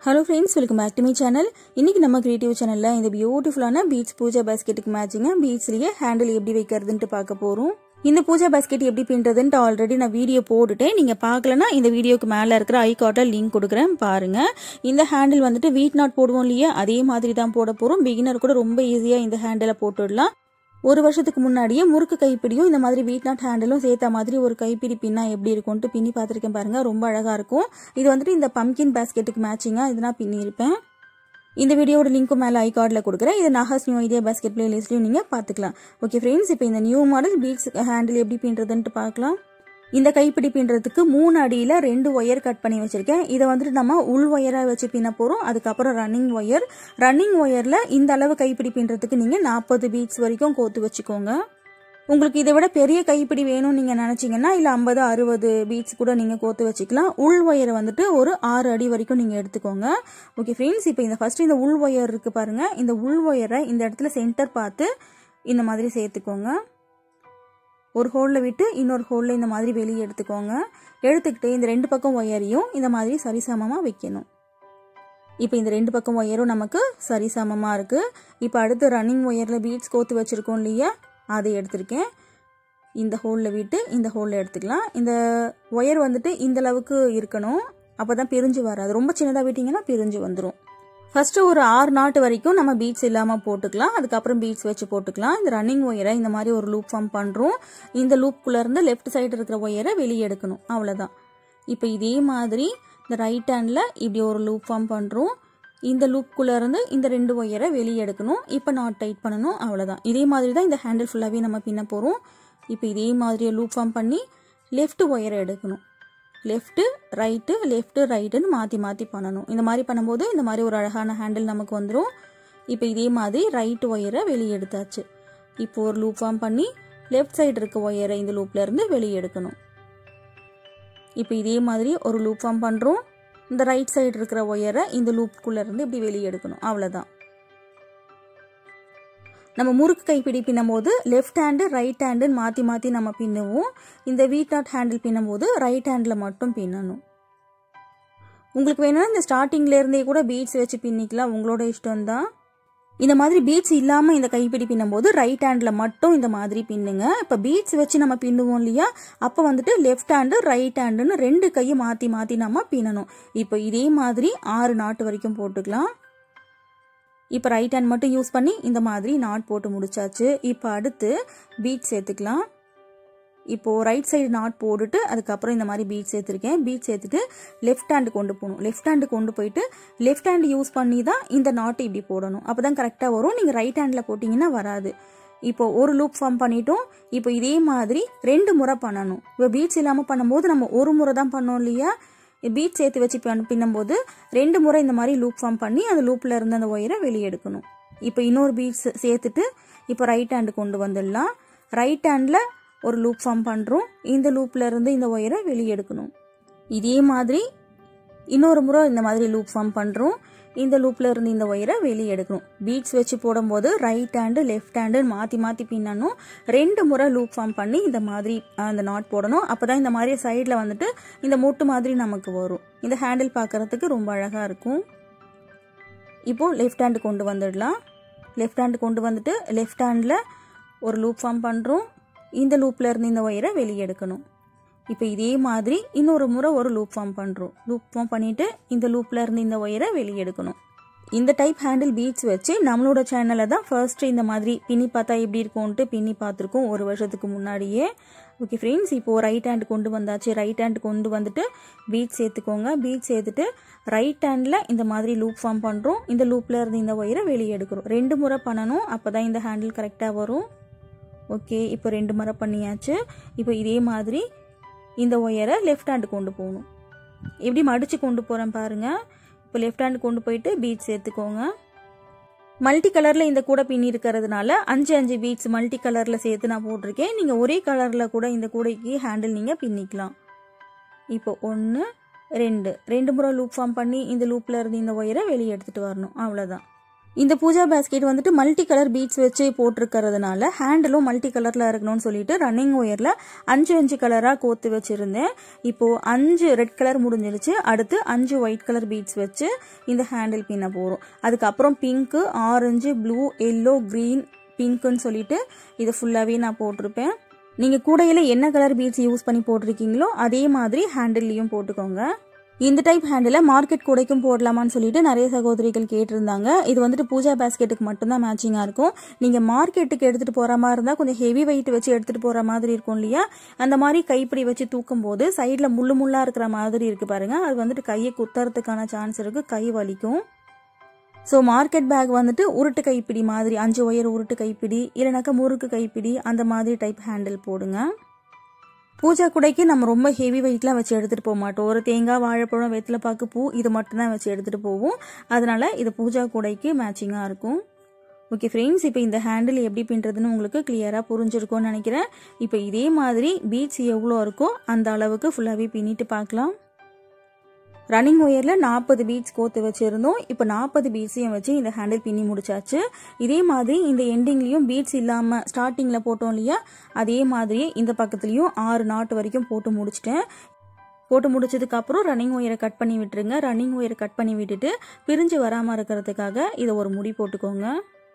hello friends welcome back to my channel இன்னைக்கு நம்ம creative சேனலில் இந்த பியூட்டிஃபுல்லான பீட்ஸ் பூஜா பேஸ்கெட்டுக்கு மேட்சிங்காக பீட்ஸ்லேயே ஹேண்டில் எப்படி வைக்கிறதுன்ட்டு பார்க்க போகிறோம் இந்த பூஜா பேஸ்கெட் எப்படி பின்றதுன்ட்டு ஆல்ரெடி நான் வீடியோ போட்டுட்டேன் நீங்கள் பார்க்கலனா இந்த வீடியோக்கு மேலே இருக்கிற ஐ கார்ட்டில் லிங்க் கொடுக்குறேன் பாருங்கள் இந்த ஹேண்டில் வந்துட்டு வீட் நாட் போடுவோம் இல்லையா அதே மாதிரி தான் போட போகிறோம் பிகினர் கூட ரொம்ப ஈஸியாக இந்த ஹேண்டிலை போட்டுடலாம் ஒரு வருஷத்துக்கு முன்னாடியே முறுக்கு கைப்பிடியும் இந்த மாதிரி வீட் நாட் ஹேண்டிலும் சேர்த்த மாதிரி ஒரு கைப்பிடி பின்னா எப்படி இருக்கும்ட்டு பின்னி பார்த்துருக்கேன் பாருங்க ரொம்ப அழகா இருக்கும் இது வந்துட்டு இந்த பம்கின் பேஸ்கெட்டுக்கு மேட்சிங்கா இது நான் பின்னியிருப்பேன் இந்த வீடியோட லிங்க்கும் மேலே ஐ கார்டில் கொடுக்குறேன் இது நாகாஸ் நியூ ஐடியா பேஸ்கெட் பிளேலிஸ்ட்லையும் நீங்கள் பார்த்துக்கலாம் ஓகே ஃப்ரெண்ட்ஸ் இப்போ இந்த நியூ மாடல் பீட்ஸ் ஹேண்டில் எப்படி பின்றதுன்ட்டு பார்க்கலாம் இந்த கைப்பிடி பின்றதுக்கு மூணு அடியில் ரெண்டு ஒயர் கட் பண்ணி வச்சிருக்கேன் இதை வந்துட்டு நம்ம உள் ஒயராக வச்சு பின்ன போகிறோம் அதுக்கப்புறம் ரன்னிங் ஒயர் ரன்னிங் ஒயரில் இந்த அளவு கைப்பிடி பின்றதுக்கு நீங்கள் நாற்பது பீட்ஸ் வரைக்கும் கோத்து வச்சுக்கோங்க உங்களுக்கு இதை விட பெரிய கைப்பிடி வேணும்னு நீங்கள் நினச்சிங்கன்னா இல்லை ஐம்பது அறுபது பீட்ஸ் கூட நீங்கள் கோத்து வச்சுக்கலாம் உள் ஒயரை வந்துட்டு ஒரு ஆறு அடி வரைக்கும் நீங்கள் எடுத்துக்கோங்க ஓகே ஃப்ரெண்ட்ஸ் இப்போ இந்த ஃபர்ஸ்ட் இந்த உள் ஒயர் இருக்குது பாருங்கள் இந்த உள் ஒயரை இந்த இடத்துல சென்டர் பார்த்து இந்த மாதிரி சேர்த்துக்கோங்க ஒரு ஹோலில் விட்டு இன்னொரு ஹோலில் இந்த மாதிரி வெளியே எடுத்துக்கோங்க எடுத்துக்கிட்டு இந்த ரெண்டு பக்கம் ஒயரையும் இந்த மாதிரி சரிசமமாக வைக்கணும் இப்போ இந்த ரெண்டு பக்கம் ஒயரும் நமக்கு சரிசமமாக இருக்குது இப்போ அடுத்து ரன்னிங் ஒயரில் பீட்ஸ் கோத்து வச்சுருக்கோம் இல்லையா அதை எடுத்திருக்கேன் இந்த ஹோலில் விட்டு இந்த ஹோலில் எடுத்துக்கலாம் இந்த ஒயர் வந்துட்டு இந்த அளவுக்கு இருக்கணும் அப்போ தான் பிரிஞ்சு வராது ரொம்ப சின்னதாக விட்டிங்கன்னா பிரிஞ்சு வந்துடும் ஃபர்ஸ்ட் ஒரு ஆறு நாட்டு வரைக்கும் நம்ம பீட்ஸ் இல்லாமல் போட்டுக்கலாம் அதுக்கப்புறம் பீட்ஸ் வச்சு போட்டுக்கலாம் இந்த ரன்னிங் ஒயரை இந்த மாதிரி ஒரு லூப் ஃபார்ம் பண்ணுறோம் இந்த லூப்புக்குள்ளே இருந்து லெஃப்ட் சைடு இருக்கிற ஒயரை வெளியே எடுக்கணும் அவ்வளோதான் இப்போ இதே மாதிரி இந்த ரைட் ஹேண்டில் இப்படி ஒரு லூப் ஃபார்ம் பண்ணுறோம் இந்த லூப்புக்குள்ளே இருந்து இந்த ரெண்டு ஒயரை வெளியே எடுக்கணும் இப்போ நாட் டைட் பண்ணணும் அவ்வளோதான் இதே மாதிரி தான் இந்த ஹேண்டில் ஃபுல்லாகவே நம்ம பின்ன போகிறோம் இப்போ இதே மாதிரியே லூப் ஃபார்ம் பண்ணி லெஃப்ட் ஒயரை எடுக்கணும் லெஃப்ட்டு ரைட்டு லெஃப்ட்டு ரைட்டுன்னு மாற்றி மாற்றி பண்ணணும் இந்த மாதிரி பண்ணும்போது இந்த மாதிரி ஒரு அழகான ஹேண்டில் நமக்கு வந்துடும் இப்போ இதே மாதிரி ரைட்டு ஒயரை வெளியே எடுத்தாச்சு இப்போ ஒரு லூப் ஃபார்ம் பண்ணி லெஃப்ட் சைடு இருக்க ஒயரை இந்த லூப்ல இருந்து வெளியே எடுக்கணும் இப்போ இதே மாதிரி ஒரு லூப் ஃபார்ம் பண்ணுறோம் இந்த ரைட் சைடு இருக்கிற ஒயரை இந்த லூப்புக்குள்ளே இருந்து இப்படி வெளியே எடுக்கணும் அவ்வளோதான் நம்ம முறுக்கு கைப்பிடி பின்னும் போது லெஃப்ட் ஹேண்டு ரைட் ஹேண்டுன்னு மாற்றி மாற்றி நம்ம பின்னுவோம் இந்த வீட் நாட் ஹேண்டில் பின்னும் போது ரைட் ஹேண்டில் மட்டும் பின்னணும் உங்களுக்கு வேணும்னா இந்த ஸ்டார்டிங்ல இருந்தே கூட பீட்ஸ் வச்சு பின்னிக்கலாம் உங்களோட இஷ்டம் தான் இந்த மாதிரி பீட்ஸ் இல்லாமல் இந்த கைப்பிடி பின்னும் போது ரைட் ஹேண்டில் மட்டும் இந்த மாதிரி பின்னுங்க இப்போ பீட்ஸ் வச்சு நம்ம பின்னுவோம் இல்லையா அப்போ வந்துட்டு லெஃப்ட் ஹேண்டு ரைட் ஹேண்டுன்னு ரெண்டு கையை மாற்றி மாற்றி நம்ம பின்னணும் இப்போ இதே மாதிரி ஆறு நாட்டு வரைக்கும் போட்டுக்கலாம் இப்போ ரைட் ஹேண்ட் மட்டும் யூஸ் பண்ணி இந்த மாதிரி நாட் போட்டு முடிச்சாச்சு இப்போ அடுத்து பீட் சேர்த்துக்கலாம் இப்போது ரைட் சைடு நாட் போட்டுட்டு அதுக்கப்புறம் இந்த மாதிரி பீட் சேர்த்துருக்கேன் பீட் சேர்த்துட்டு லெஃப்ட் ஹேண்டு கொண்டு போகணும் லெஃப்ட் ஹேண்டு கொண்டு போயிட்டு லெஃப்ட் ஹேண்டு யூஸ் பண்ணி தான் இந்த நாட்டு இப்படி போடணும் அப்போ தான் கரெக்டாக வரும் நீங்கள் ரைட் ஹேண்டில் போட்டிங்கன்னா வராது இப்போ ஒரு லூப் ஃபார்ம் பண்ணிட்டோம் இப்போ இதே மாதிரி ரெண்டு முறை பண்ணணும் இப்போ பீட்ஸ் இல்லாமல் பண்ணும்போது நம்ம ஒரு முறை தான் பண்ணோம் இல்லையா பீட் சேர்த்து வச்சு பின்னும்போது ரெண்டு முறை இந்த மாதிரி லூப் ஃபார்ம் பண்ணி அந்த லூப்பில் இருந்து அந்த ஒயரை வெளியே எடுக்கணும் இப்போ இன்னொரு பீட்ஸ் சேர்த்துட்டு இப்போ ரைட் ஹேண்டு கொண்டு வந்துடலாம் ரைட் ஹேண்டில் ஒரு லூப் ஃபார்ம் பண்ணுறோம் இந்த லூப்பில் இருந்து இந்த ஒயரை வெளியே எடுக்கணும் இதே மாதிரி இன்னொரு முறை இந்த மாதிரி லூப் ஃபார்ம் பண்ணுறோம் இந்த லூப்பில் இருந்து இந்த ஒயரை வெளியே எடுக்கணும் பீட்ஸ் வச்சு போடும்போது ரைட் ஹேண்டு லெஃப்ட் ஹேண்டு மாற்றி மாற்றி பின்னணும் ரெண்டு முறை லூப் ஃபார்ம் பண்ணி இந்த மாதிரி அந்த நாட் போடணும் அப்போ தான் இந்த மாதிரி சைடில் வந்துட்டு இந்த மூட்டு மாதிரி நமக்கு வரும் இந்த ஹேண்டில் பார்க்குறதுக்கு ரொம்ப அழகாக இருக்கும் இப்போது லெஃப்ட் ஹேண்டு கொண்டு வந்துடலாம் லெஃப்ட் ஹேண்டு கொண்டு வந்துட்டு லெஃப்ட் ஹேண்டில் ஒரு லூப் ஃபார்ம் பண்ணுறோம் இந்த லூப்பில் இருந்து இந்த ஒயரை வெளியே எடுக்கணும் இப்போ இதே மாதிரி இன்னொரு முறை ஒரு லூப் ஃபார்ம் பண்ணுறோம் லூப் ஃபார்ம் பண்ணிவிட்டு இந்த லூப்பில் இருந்து இந்த ஒயரை வெளியே எடுக்கணும் இந்த டைப் ஹேண்டில் பீட்ஸ் வச்சு நம்மளோட சேனலில் தான் ஃபர்ஸ்ட் இந்த மாதிரி பின்னி பார்த்தா எப்படி இருக்கும்ன்ட்டு பின்னி பார்த்துருக்கோம் ஒரு வருஷத்துக்கு முன்னாடியே ஓகே ஃப்ரெண்ட்ஸ் இப்போது ரைட் ஹேண்ட் கொண்டு வந்தாச்சு ரைட் ஹேண்ட் கொண்டு வந்துட்டு பீட் சேர்த்துக்கோங்க பீட் சேர்த்துட்டு ரைட் ஹேண்டில் இந்த மாதிரி லூப் ஃபார்ம் பண்ணுறோம் இந்த லூப்பில் இருந்து இந்த ஒயரை வெளியே எடுக்கிறோம் ரெண்டு முறை பண்ணணும் அப்போ தான் இந்த ஹேண்டில் கரெக்டாக வரும் ஓகே இப்போ ரெண்டு முறை பண்ணியாச்சு இப்போ இதே மாதிரி இந்த ஒயரை லெஃப்ட் ஹேண்டு கொண்டு போகணும் எப்படி மடித்து கொண்டு போகிறேன் பாருங்கள் இப்போ லெஃப்ட் ஹேண்டு கொண்டு போயிட்டு பீட் சேர்த்துக்கோங்க மல்டி கலரில் இந்த கூடை பின்னி இருக்கிறதுனால அஞ்சு அஞ்சு பீட்ஸ் மல்டி கலரில் சேர்த்து நான் போட்டிருக்கேன் நீங்கள் ஒரே கலரில் கூட இந்த கூடைக்கு ஹேண்டில் நீங்கள் பின்னிக்கலாம் இப்போ ஒன்று ரெண்டு ரெண்டு முறை லூப் ஃபார்ம் பண்ணி இந்த லூப்பில் இருந்து இந்த ஒயரை வெளியே எடுத்துகிட்டு வரணும் அவ்வளோதான் இந்த பூஜா பேஸ்கெட் வந்துட்டு மல்டி கலர் பீட்ஸ் வச்சு போட்டிருக்கிறதுனால ஹேண்டிலும் மல்டி கலரில் இருக்கணும்னு சொல்லிட்டு ரன்னிங் ஒயரில் அஞ்சு அஞ்சு கலராக கோத்து வச்சுருந்தேன் இப்போது அஞ்சு ரெட் கலர் முடிஞ்சிருச்சு அடுத்து அஞ்சு ஒயிட் கலர் பீட்ஸ் வச்சு இந்த ஹேண்டில் பின்ன போகிறோம் அதுக்கப்புறம் pink orange blue yellow green பிங்க்குன்னு சொல்லிட்டு இதை ஃபுல்லாகவே நான் போட்டிருப்பேன் நீங்கள் கூடையில் என்ன கலர் பீட்ஸ் யூஸ் பண்ணி போட்டிருக்கீங்களோ அதே மாதிரி ஹேண்டில்லையும் போட்டுக்கோங்க இந்த டைப் ஹேண்டில் மார்க்கெட் கூடைக்கும் போடலாமான்னு சொல்லிட்டு நிறைய சகோதரிகள் கேட்டிருந்தாங்க இது வந்துட்டு பூஜா பேஸ்கெட்டுக்கு மட்டும்தான் மேட்சிங்காக இருக்கும் நீங்கள் மார்க்கெட்டுக்கு எடுத்துகிட்டு போகிற மாதிரி இருந்தால் கொஞ்சம் ஹெவி வெயிட் வச்சு எடுத்துகிட்டு போகிற மாதிரி இருக்கும் இல்லையா அந்த மாதிரி கைப்பிடி வச்சு தூக்கும் போது சைடில் முள்ளு முள்ளாக இருக்கிற மாதிரி இருக்குது பாருங்கள் அது வந்துட்டு கையை குத்துறதுக்கான சான்ஸ் இருக்குது கை வலிக்கும் ஸோ மார்க்கெட் பேக் வந்துட்டு உருட்டு கைப்பிடி மாதிரி அஞ்சு ஒயர் உருட்டு கைப்பிடி இல்லைனாக்கா முறுக்கு கைப்பிடி அந்த மாதிரி டைப் ஹேண்டில் போடுங்க பூஜா குடைக்கு நம்ம ரொம்ப ஹெவி வெயிட்லாம் வச்சு எடுத்துகிட்டு போக மாட்டோம் ஒரு தேங்காய் வாழைப்பழம் வெத்தில பாக்கு பூ இது மட்டும்தான் வச்சு எடுத்துகிட்டு போவோம் அதனால இது பூஜா குடைக்கு மேட்சிங்காக இருக்கும் ஓகே ஃப்ரெண்ட்ஸ் இப்போ இந்த ஹேண்டில் எப்படி பின்னுறதுன்னு உங்களுக்கு கிளியராக புரிஞ்சிருக்கும்னு நினைக்கிறேன் இப்போ இதே மாதிரி பீட்ஸ் எவ்வளோ இருக்கோ அந்த அளவுக்கு ஃபுல்லாகவே பின்னிட்டு பார்க்கலாம் ரன்னிங் ஒயரில் நாற்பது பீட்ஸ் கோத்து வச்சுருந்தோம் இப்போ நாற்பது பீட்ஸையும் வச்சு இந்த ஹேண்டில் பின்னி முடிச்சாச்சு இதே மாதிரி இந்த எண்டிங்லேயும் பீட்ஸ் இல்லாமல் ஸ்டார்டிங்கில் போட்டோம் இல்லையா அதே மாதிரியே இந்த பக்கத்துலேயும் ஆறு நாட்டு வரைக்கும் போட்டு முடிச்சிட்டேன் போட்டு முடிச்சதுக்கு அப்புறம் ரன்னிங் ஒயரை கட் பண்ணி விட்டுருங்க ரன்னிங் ஒயரை கட் பண்ணி விட்டுட்டு பிரிஞ்சு வராமல் இருக்கிறதுக்காக இதை ஒரு முடி போட்டுக்கோங்க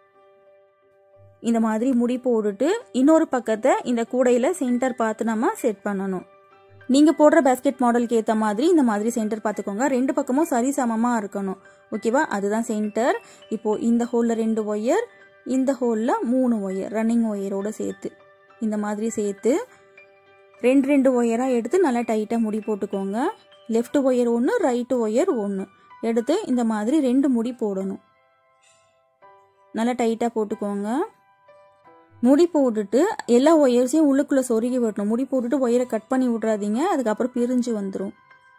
இந்த மாதிரி முடி போட்டுட்டு இன்னொரு பக்கத்தை இந்த கூடையில் சென்டர் பார்த்து நம்ம செட் பண்ணணும் நீங்கள் போடுற பேஸ்கெட் மாடலுக்கு ஏற்ற மாதிரி இந்த மாதிரி சென்டர் பார்த்துக்கோங்க ரெண்டு பக்கமும் சரி சமமாக இருக்கணும் ஓகேவா அதுதான் சென்டர் இப்போது இந்த ஹோலில் ரெண்டு ஒயர் இந்த ஹோலில் மூணு ஒயர் ரன்னிங் ஒயரோடு சேர்த்து இந்த மாதிரி சேர்த்து ரெண்டு ரெண்டு ஒயராக எடுத்து நல்லா டைட்டாக முடி போட்டுக்கோங்க லெஃப்ட் ஒயர் ஒன்று ரைட்டு ஒயர் ஒன்று எடுத்து இந்த மாதிரி ரெண்டு முடி போடணும் நல்லா டைட்டாக போட்டுக்கோங்க முடி போட்டுட்டு எல்லா ஒயர்ஸையும் உள்ளுக்குள்ளே சொருகி விடணும் முடி போட்டுட்டு ஒயரை கட் பண்ணி விட்றாதீங்க அதுக்கப்புறம் பிரிஞ்சு வந்துடும்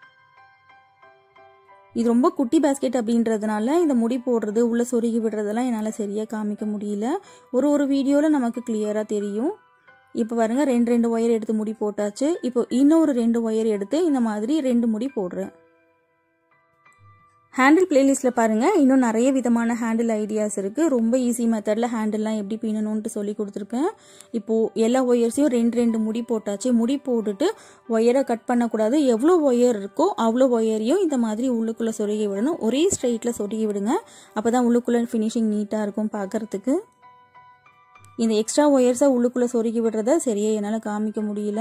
இது ரொம்ப குட்டி பேஸ்கெட் அப்படின்றதுனால இந்த முடி போடுறது உள்ளே சொருகி விடுறதெல்லாம் என்னால் சரியாக காமிக்க முடியல ஒரு ஒரு வீடியோவில் நமக்கு கிளியராக தெரியும் இப்போ பாருங்க ரெண்டு ரெண்டு ஒயர் எடுத்து முடி போட்டாச்சு இப்போ இன்னொரு ரெண்டு ஒயர் எடுத்து இந்த மாதிரி ரெண்டு முடி போடுறேன் ஹேண்டில் பிளேலிஸ்ட்டில் பாருங்கள் இன்னும் நிறைய விதமான ஹேண்டில் ஐடியாஸ் இருக்குது ரொம்ப ஈஸி மெத்தடில் ஹேண்டில்லாம் எப்படி பின்னணுன்ட்டு சொல்லி கொடுத்துருப்பேன் இப்போது எல்லா ஒயர்ஸையும் ரெண்டு ரெண்டு முடி போட்டாச்சு முடி போட்டுட்டு ஒயரை கட் பண்ணக்கூடாது எவ்வளோ ஒயர் இருக்கோ அவ்வளோ ஒயரையும் இந்த மாதிரி உள்ளுக்குள்ளே சொருகி விடணும் ஒரே ஸ்ட்ரைட்டில் சொருகி விடுங்க அப்போ தான் உள்ளுக்குள்ளே ஃபினிஷிங் நீட்டாக இருக்கும் பார்க்குறதுக்கு இந்த எக்ஸ்ட்ரா ஒயர்ஸை உள்ளுக்குள்ளே சொருகி விடுறத சரியாக என்னால் காமிக்க முடியல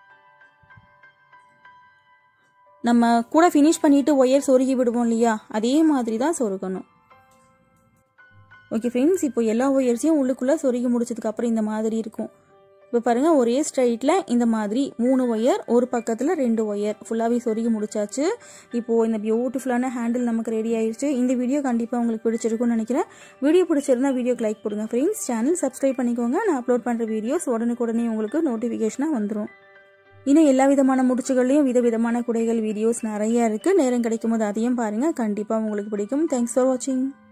நம்ம கூட ஃபினிஷ் பண்ணிவிட்டு ஒயர் சொருகி விடுவோம் இல்லையா அதே மாதிரி தான் சொருகணும் ஓகே ஃப்ரெண்ட்ஸ் இப்போ எல்லா ஒயர்ஸையும் உள்ளுக்குள்ளே சொருகி முடிச்சதுக்கப்புறம் இந்த மாதிரி இருக்கும் இப்போ பாருங்கள் ஒரே ஸ்ட்ரைட்டில் இந்த மாதிரி மூணு ஒயர் ஒரு பக்கத்தில் ரெண்டு ஒயர் ஃபுல்லாகவே சொருகி முடிச்சாச்சு இப்போது இந்த பியூட்டிஃபுல்லான ஹேண்டில் நமக்கு ரெடி ஆயிடுச்சு இந்த வீடியோ கண்டிப்பாக உங்களுக்கு பிடிச்சிருக்கும்னு நினைக்கிறேன் வீடியோ பிடிச்சிருந்தா வீடியோக்கு லைக் போடுங்க ஃப்ரெண்ட்ஸ் சேனல் சப்ஸ்கிரைப் பண்ணிக்கோங்க நான் அப்லோட் பண்ணுற வீடியோஸ் உடனுக்குடனே உங்களுக்கு நோட்டிஃபிகேஷனாக வந்துடும் இன்னும் எல்லா விதமான முடிச்சுகள்லையும் விதவிதமான குடைகள் வீடியோஸ் நிறைய இருக்குது நேரம் கிடைக்கும் போது அதையும் பாருங்கள் கண்டிப்பாக உங்களுக்கு பிடிக்கும் தேங்க்ஸ் ஃபார் வாட்சிங்